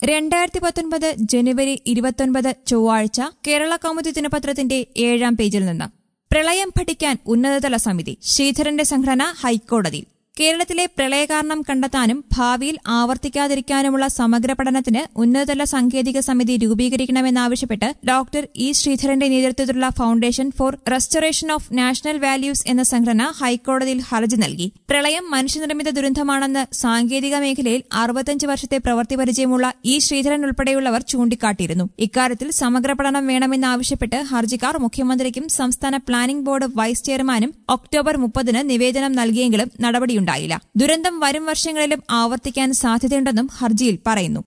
രണ്ടായിരത്തി പത്തൊൻപത് ജനുവരി ഇരുപത്തൊൻപത് ചൊവ്വാഴ്ച കേരള കൗമുദി ദിനപത്രത്തിന്റെ ഏഴാം പേജിൽ നിന്ന് പ്രളയം പഠിക്കാൻ ഉന്നതതല സമിതി ശ്രീധരന്റെ സംഘടന ഹൈക്കോടതിയിൽ കേരളത്തിലെ പ്രളയകാരണം കണ്ടെത്താനും ഭാവിയിൽ ആവർത്തിക്കാതിരിക്കാനുമുള്ള സമഗ്ര പഠനത്തിന് ഉന്നതതല സാങ്കേതിക സമിതി രൂപീകരിക്കണമെന്നാവശ്യപ്പെട്ട് ഡോക്ടർ ഇ ശ്രീധരന്റെ നേതൃത്വത്തിലുള്ള foundation for restoration of national values എന്ന സംഘടന ഹൈക്കോടതിയിൽ ഹർജി നൽകി പ്രളയം മനുഷ്യനിർമ്മിത ദുരന്തമാണെന്ന് സാങ്കേതിക മേഖലയിൽ അറുപത്തഞ്ച് വർഷത്തെ പ്രവൃത്തി പരിചയമുള്ള ഇ ശ്രീധരൻ ഉൾപ്പെടെയുള്ളവർ ചൂണ്ടിക്കാട്ടിയിരുന്നു ഇക്കാര്യത്തിൽ സമഗ്ര പഠനം വേണമെന്നാവശ്യപ്പെട്ട് ഹർജിക്കാർ മുഖ്യമന്ത്രിക്കും സംസ്ഥാന പ്ലാനിംഗ് ബോർഡ് വൈസ് ചെയർമാനും ഒക്ടോബർ മുപ്പതിന് നിവേദനം നൽകിയെങ്കിലും നടപടിയുണ്ടായില്ല ദുരന്തം വരും വർഷങ്ങളിലും ആവർത്തിക്കാൻ സാധ്യതയുണ്ടെന്നും ഹർജിയിൽ പറയുന്നു